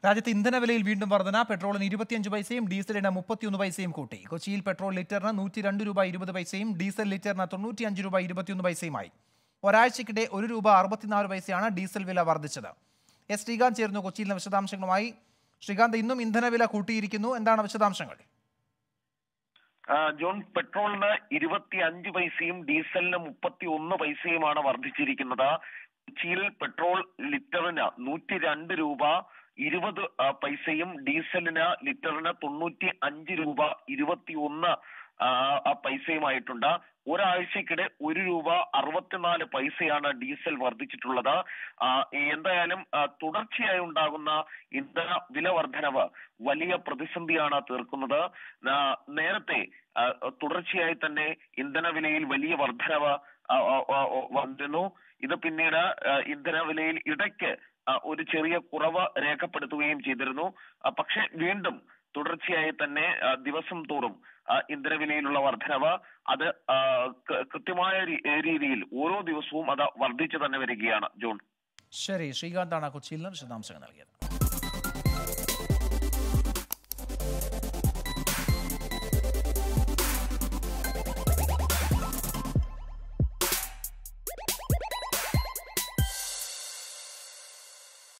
രാജ്യത്ത് ഇന്ധനവിലയിൽ വീണ്ടും വർധന പെട്രോളിന് ഇരുപത്തിയഞ്ച് പൈസയും ഡീസലിന് മുപ്പത്തിയൊന്ന് പൈസയും കൂട്ടി കൊച്ചിയിൽ പെട്രോൾ ലിറ്ററിന് നൂറ്റി രണ്ട് രൂപ ഇരുപത് പൈസയും ഡീസൽ ലിറ്ററിന് തൊണ്ണൂറ്റിയഞ്ച് രൂപ ഇരുപത്തിയൊന്ന് പൈസയുമായി ഒരാഴ്ചക്കിടെ ഒരു രൂപ അറുപത്തിനാല് പൈസയാണ് ഡീസൽ വില വർദ്ധിച്ചത് എസ് ശ്രീകാന്ത് ചേർന്നു കൊച്ചിയിൽ നിന്ന് വിശദാംശങ്ങളുമായി ശ്രീകാന്ത് ഇന്നും ഇന്ധനവില കൂട്ടിയിരിക്കുന്നു എന്താണ് വിശദാംശങ്ങൾ ആ, ജോൺ പെട്രോളിന് ഇരുപത്തി അഞ്ച് പൈസയും ഡീസലിന് മുപ്പത്തി ഒന്ന് പൈസയുമാണ് വർദ്ധിച്ചിരിക്കുന്നത് കൊച്ചിയിൽ പെട്രോൾ ലിറ്ററിന് നൂറ്റി രണ്ട് രൂപ ഇരുപത് ആ, പൈസയും ഡീസലിന് ലിറ്ററിന് തൊണ്ണൂറ്റി അഞ്ച് രൂപ ഇരുപത്തി ഒന്ന് ആ, ആ പൈസയുമായിട്ടുണ്ട് ഒരാഴ്ചക്കിടെ ഒരു രൂപ അറുപത്തിനാല് പൈസയാണ് ഡീസൽ വർദ്ധിച്ചിട്ടുള്ളത് ആ, എന്തായാലും ആ, തുടർച്ചയായി ഉണ്ടാകുന്ന ഇന്ധന വില വർധനവ് വലിയ പ്രതിസന്ധിയാണ് തീർക്കുന്നത് ആ, നേരത്തെ ആ, തുടർച്ചയായി തന്നെ ഇന്ധന വിലയിൽ വലിയ വർധനവ് ആ, ആ, ആ, വന്നിരുന്നു ഇത് പിന്നീട് ആ, ഇന്ധന വിലയിൽ ഇടയ്ക്ക് ആ, ഒരു ചെറിയ കുറവ് രേഖപ്പെടുത്തുകയും ചെയ്തിരുന്നു ആ, പക്ഷെ വീണ്ടും തുടർച്ചയായി തന്നെ ആ, ദിവസം തോറും ആ, ഇന്ധനവിലയിലുള്ള വർധനവ് അത് ആ, കൃ- കൃത്യമായ രീ- രീതിയിൽ ഓരോ ദിവസവും അത് വർദ്ധിച്ചു തന്നെ വരികയാണ് ജോൺ ശരി ശ്രീകാന്താണ് കൊച്ചിയിൽ നിന്ന് വിശദാംശങ്ങൾ നൽകിയത്